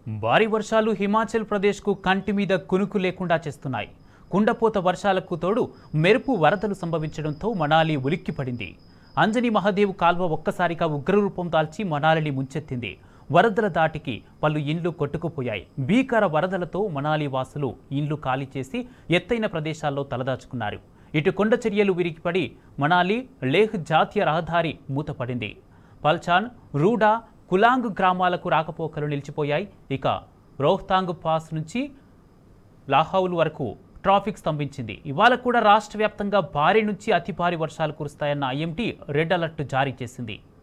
భారీ వర్షాలు హిమాచల్ ప్రదేశ్కు కంటి మీద కునుకు లేకుండా చేస్తున్నాయి కుండపోత వర్షాలకు తోడు మెరుపు వరదలు సంభవించడంతో మనాలి ఉలిక్కిపడింది అంజని మహాదేవ్ కాల్వ ఒక్కసారిగా ఉగ్రరూపం దాల్చి మనాలిని ముంచెత్తింది వరదల దాటికి పలు ఇండ్లు కొట్టుకుపోయాయి భీకర వరదలతో మనాలి వాసులు ఇండ్లు ఖాళీ చేసి ఎత్తైన ప్రదేశాల్లో తలదాచుకున్నారు ఇటు కొండ చర్యలు విరిగిపడి మనాలి లేహ్ జాతీయ రహదారి మూతపడింది పల్చాన్ రూడా కులాంగ్ గ్రామాలకు రాకపోకలు నిలిచిపోయాయి ఇక రోహ్తాంగ్ పాస్ నుంచి లాహౌల్ వరకు ట్రాఫిక్ స్తంభించింది ఇవాళ కూడా రాష్ట్ర వ్యాప్తంగా భారీ నుంచి అతి భారీ వర్షాలు కురుస్తాయన్న ఐఎంటీ రెడ్ అలర్ట్ జారీ చేసింది